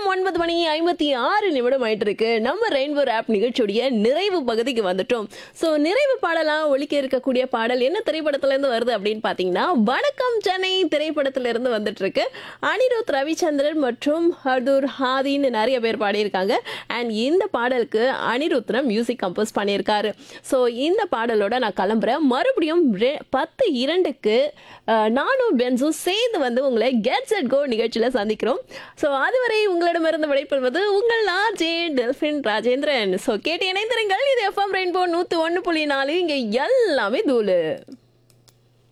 ஒன்பது மணி ஐம்பத்தி ஆறு நிமிடம் ஆயிட்டு இருக்கு நம்ம ரெயின்போ ஆப் நிகழ்ச்சியுடைய நிறைவு பகுதிக்கு வந்துட்டோம் ஸோ நிறைவு பாடலாம் ஒலிக்க இருக்கக்கூடிய பாடல் என்ன திரைப்படத்துல இருந்து வருது அப்படின்னு பார்த்தீங்கன்னா வணக்கம் சென்னை திரைப்படத்துல இருந்து வந்துட்டு இருக்கு அனிருத் ரவிச்சந்திரன் மற்றும் ஹர்தூர் ஹாதின்னு நிறைய பேர் பாடியிருக்காங்க அண்ட் இந்த பாடலுக்கு அனிருத்னம் மியூசிக் கம்போஸ் பண்ணியிருக்காரு ஸோ இந்த பாடலோட நான் கிளம்புறேன் மறுபடியும் ரெ- பத்து இரண்டுக்கு அஹ், நானும் பென்ஸும் சேர்ந்து வந்து உங்களை கெட்ஸ் அட் கோ நிகழ்ச்சியில் சந்திக்கிறோம் ஸோ அதுவரை உங்களிடமிருந்து விடைபெறுவது உங்கள் ஆர்ஜே டெல்ஃபின் ராஜேந்திரன் ஸோ கேட்டு இணைந்திருங்கள் இது எஃப்எம் ரெயின்போ நூற்றி ஒன்று புள்ளி நாலு இங்கே எல்லாமே தூளு